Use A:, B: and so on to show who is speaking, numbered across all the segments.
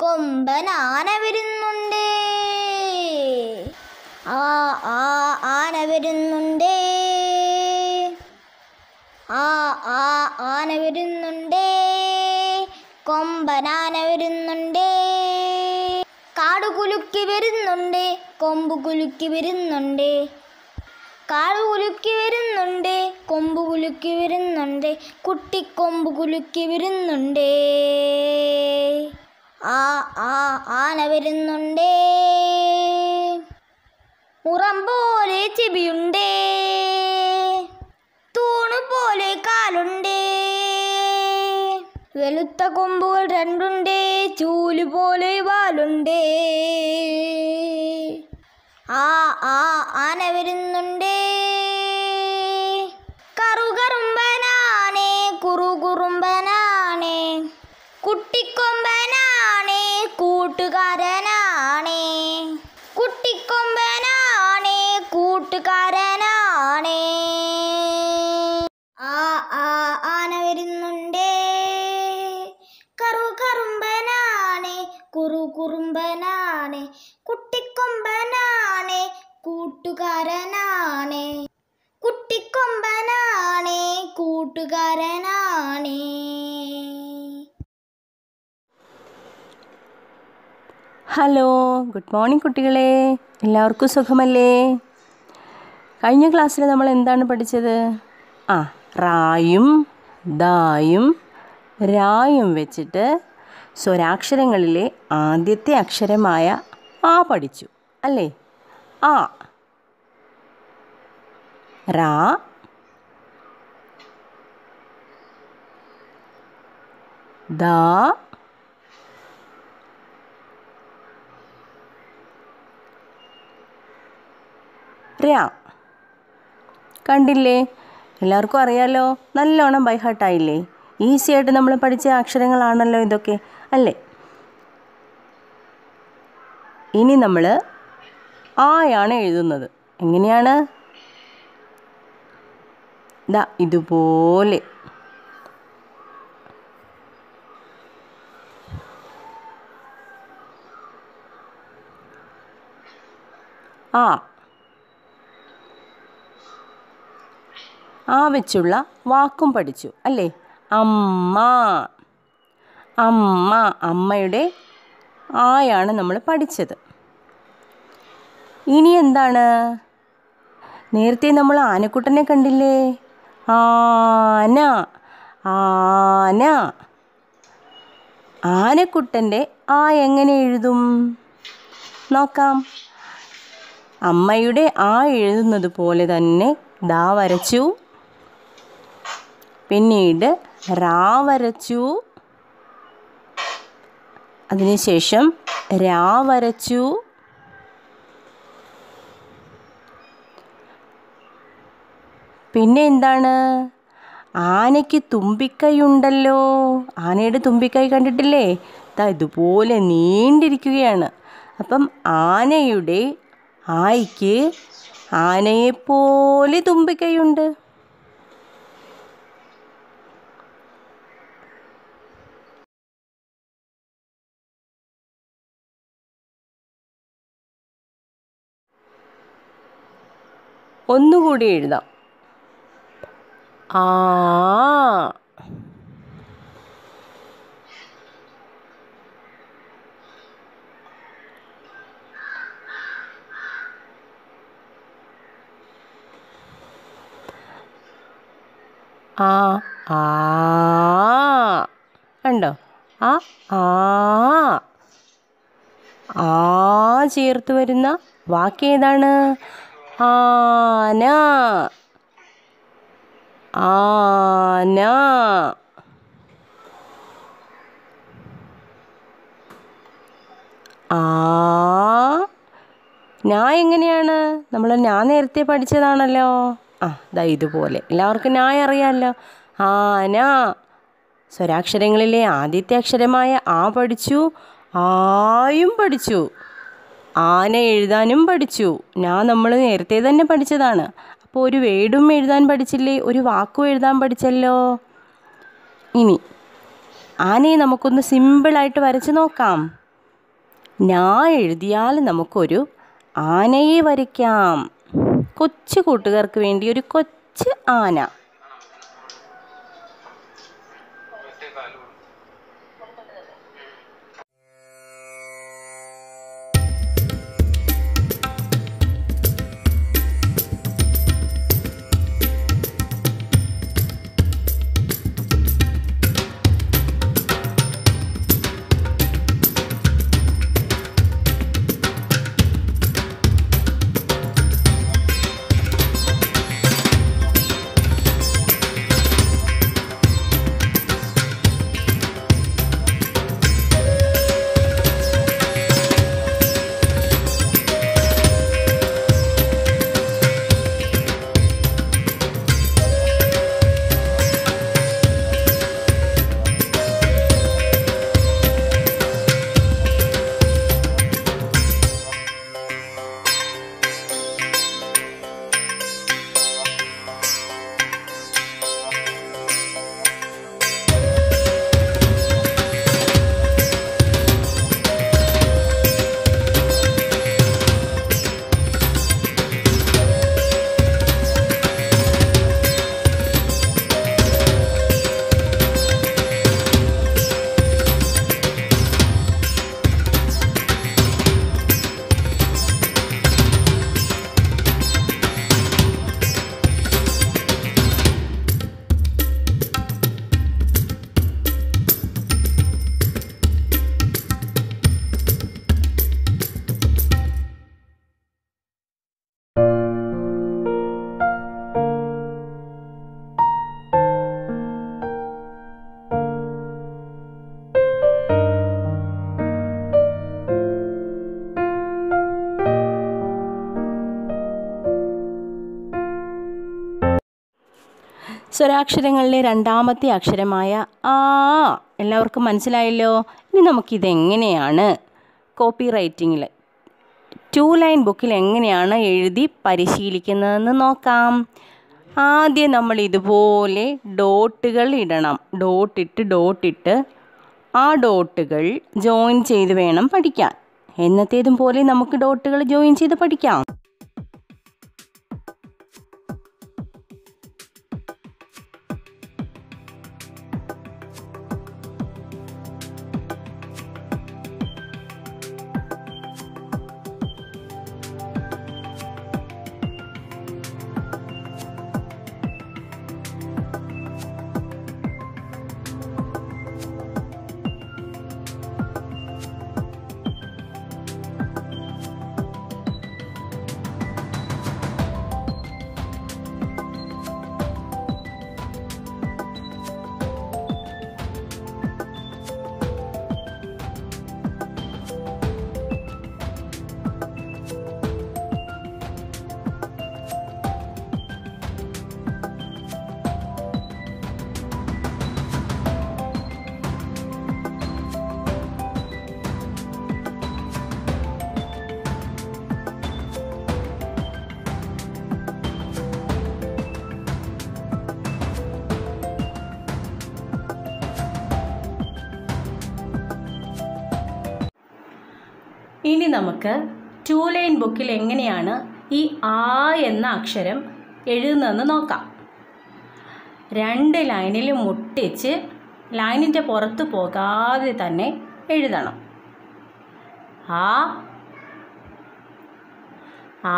A: കൊമ്പൻ ആന വരുന്നുണ്ട് ആ ആ ആന വരുന്നുണ്ട് ആ ആ ആന വരുന്നുണ്ട് കൊമ്പൻ ആന വരുന്നുണ്ട് കാട് കുലുക്കി വരുന്നുണ്ട് കൊമ്പ് കുലുക്കി വരുന്നുണ്ട് കാട് കുലുക്കി വരുന്നുണ്ട് കൊമ്പ് കുലുക്കി വരുന്നുണ്ട് കുട്ടിക്കൊമ്പ് കുലുക്കി വരുന്നുണ്ട് ആ ആ ആന വരുന്നുണ്ട് മുറം പോലെ ചെവിയുണ്ട് തൂണ് പോലെ കാലുണ്ട് വെളുത്ത കൊമ്പുകൾ രണ്ടുണ്ട് ചൂല് പോലെ വാലുണ്ട് ആ ആ ആന വരുന്നുണ്ട് കറുകറുമ്പനാണേ കുറുകുറുമ്പനാണേ കുട്ടിക്കൊമ്പനാണേ കൂട്ടുകാരനാണേ കുട്ടിക്കൊമ്പനാണേ കൂട്ടുകാരനാണേ ആ ആ ആന വരുന്നുണ്ടേ കറു കറുമ്പനാണേ കുറു കുറുമ്പനാണേ കുട്ടിക്കൊമ്പനാണേ കൂട്ടുകാരനാണേ കുട്ടിക്കൊമ്പനാണേ കൂട്ടുകാരനാണേ
B: ഹലോ ഗുഡ് മോർണിംഗ് കുട്ടികളെ എല്ലാവർക്കും സുഖമല്ലേ കഴിഞ്ഞ ക്ലാസ്സിൽ നമ്മൾ എന്താണ് പഠിച്ചത് ആ റായും ദായും രായും വെച്ചിട്ട് സ്വരാക്ഷരങ്ങളിലെ ആദ്യത്തെ അക്ഷരമായ ആ പഠിച്ചു അല്ലേ ആ റാ ദാ രാ കണ്ടില്ലേ എല്ലാവർക്കും അറിയാലോ നല്ലോണം ബൈഹാർട്ടായില്ലേ ഈസി ആയിട്ട് നമ്മൾ പഠിച്ച അക്ഷരങ്ങളാണല്ലോ ഇതൊക്കെ അല്ലേ ഇനി നമ്മൾ ആയാണ് എഴുതുന്നത് എങ്ങനെയാണ് ദാ ഇതുപോലെ ആ ആ വെച്ചുള്ള വാക്കും പഠിച്ചു അല്ലേ അമ്മ അമ്മ അമ്മയുടെ ആയാണ് നമ്മൾ പഠിച്ചത് ഇനി എന്താണ് നേരത്തെ നമ്മൾ ആനക്കുട്ടനെ കണ്ടില്ലേ ആന ആന ആനക്കുട്ടൻ്റെ ആ എങ്ങനെ എഴുതും നോക്കാം അമ്മയുടെ ആ എഴുതുന്നത് പോലെ തന്നെ ദാ വരച്ചു പിന്നീട് റാ വരച്ചു അതിനുശേഷം രാ വരച്ചു പിന്നെ എന്താണ് ആനയ്ക്ക് തുമ്പിക്കൈയുണ്ടല്ലോ ആനയുടെ തുമ്പിക്കൈ കണ്ടിട്ടില്ലേ ദാ ഇതുപോലെ നീണ്ടിരിക്കുകയാണ് അപ്പം ആനയുടെ ആയിക്ക് ആനയെപ്പോലെ തുമ്പിക്കൈയുണ്ട് ഒന്നുകൂടി എഴുതാം ആ ആ ആ കണ്ടോ ആ ആ ആ ചേർത്ത് വരുന്ന വാക്കേതാണ് ആന ആന ആ ഞാ എങ്ങനെയാണ് നമ്മൾ ഞാൻ നേരത്തെ പഠിച്ചതാണല്ലോ ആ ദാ ഇതുപോലെ എല്ലാവർക്കും ഞാൻ അറിയാമല്ലോ ആന സ്വരാക്ഷരങ്ങളിലെ ആദ്യത്തെ അക്ഷരമായ ആ പഠിച്ചു ആയും പഠിച്ചു ആന എഴുതാനും പഠിച്ചു ഞാൻ നമ്മൾ നേരത്തെ തന്നെ പഠിച്ചതാണ് അപ്പോൾ ഒരു വേടും എഴുതാൻ പഠിച്ചില്ലേ ഒരു വാക്കും എഴുതാൻ പഠിച്ചല്ലോ ഇനി ആനയെ നമുക്കൊന്ന് സിമ്പിളായിട്ട് വരച്ച് നോക്കാം ഞാ എഴുതിയാൽ നമുക്കൊരു ആനയെ വരയ്ക്കാം കൊച്ചു കൂട്ടുകാർക്ക് വേണ്ടി ഒരു കൊച്ചു ആന സ്വരാക്ഷരങ്ങളിലെ രണ്ടാമത്തെ അക്ഷരമായ ആ എല്ലാവർക്കും മനസ്സിലായല്ലോ ഇനി നമുക്കിതെങ്ങനെയാണ് കോപ്പി റൈറ്റിങ്ങിൽ ടു ലൈൻ ബുക്കിൽ എങ്ങനെയാണ് എഴുതി പരിശീലിക്കുന്നതെന്ന് നോക്കാം ആദ്യം നമ്മൾ ഇതുപോലെ ഡോട്ടുകൾ ഇടണം ഡോട്ടിട്ട് ഡോട്ടിട്ട് ആ ഡോട്ടുകൾ ജോയിൻ ചെയ്ത് വേണം പഠിക്കാൻ എന്നത്തേതും പോലെ നമുക്ക് ഡോട്ടുകൾ ജോയിൻ ചെയ്ത് പഠിക്കാം ഇനി നമുക്ക് ടു ലൈൻ ബുക്കിൽ എങ്ങനെയാണ് ഈ ആ എന്ന അക്ഷരം എഴുതുന്നതെന്ന് നോക്കാം രണ്ട് ലൈനിൽ മുട്ടിച്ച് ലൈനിൻ്റെ പുറത്ത് പോകാതെ തന്നെ എഴുതണം ആ ആ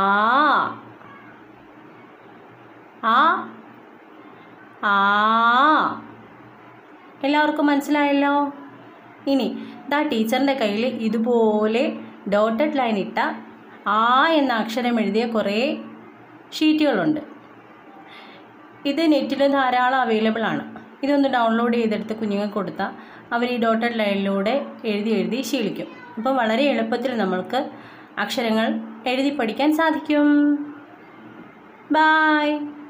B: ആ ആ എല്ലാവർക്കും മനസ്സിലായല്ലോ ഇനി ദാ ടീച്ചറിൻ്റെ കയ്യിൽ ഇതുപോലെ ഡോട്ടഡ് ലൈൻ ഇട്ട ആ എന്ന അക്ഷരം എഴുതിയ കുറേ ഷീറ്റുകളുണ്ട് ഇത് നെറ്റിൽ ധാരാളം അവൈലബിൾ ആണ് ഇതൊന്ന് ഡൗൺലോഡ് ചെയ്തെടുത്ത് കുഞ്ഞുങ്ങൾക്ക് കൊടുത്താൽ അവർ ഈ ഡോട്ടഡ് ലൈനിലൂടെ എഴുതി എഴുതി ശീലിക്കും അപ്പോൾ വളരെ എളുപ്പത്തിൽ നമ്മൾക്ക് അക്ഷരങ്ങൾ എഴുതി പഠിക്കാൻ സാധിക്കും ബായ്